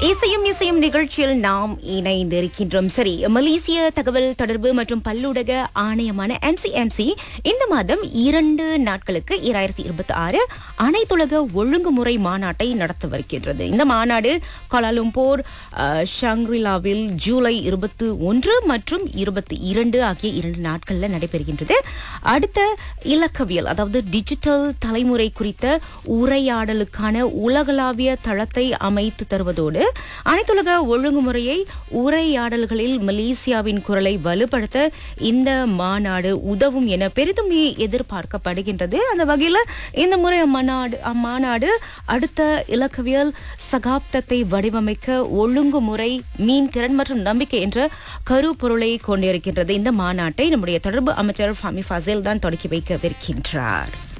இசையும் இசையும் நிகழ்ச்சியில் நாம் இணைந்திருக்கின்றோம் சரி மலேசிய தகவல் தொடர்பு மற்றும் பல்லுலக ஆணையமான எம்சிஎம்சி இந்த மாதம் இரண்டு நாட்களுக்கு இராயிரத்தி இருபத்தி ஆறு அனைத்துலக ஒழுங்குமுறை மாநாட்டை நடத்தவிருக்கின்றது இந்த மாநாடு கோலாலும்பூர் அஹ், ஷாங்ரிலாவில் ஜூலை இருபத்தி ஒன்று மற்றும் இருபத்தி இரண்டு ஆகிய இரண்டு நாட்கள்ல நடைபெறுகின்றது அடுத்த இலக்கவியல் அதாவது டிஜிட்டல் தலைமுறை குறித்த உரையாடலுக்கான உலகளாவிய தளத்தை அமைத்து தருவதோடு அனைத்துலக ஒழுங்குமுறையை உரையாடல்களில் மலேசியாவின் குரலை வலுப்படுத்த இந்த மாநாடு உதவும் என பெரிதும் எதிர்பார்க்கப்படுகின்றது அந்த வகையில் இந்த முறை அம்மாநாடு அம்மாநாடு அடுத்த இலக்கவியல் சகாப்தத்தை வடிவமைக்க ஒழுங்குமுறை மீன் திறன் மற்றும் நம்பிக்கை என்ற கருப்பொருளை கொண்டிருக்கின்றது இந்த மாநாட்டை நம்முடைய தொடர்பு அமைச்சர் ஃபமி ஃபாசில் தான் தொடக்கி வைக்கவிருக்கின்றார்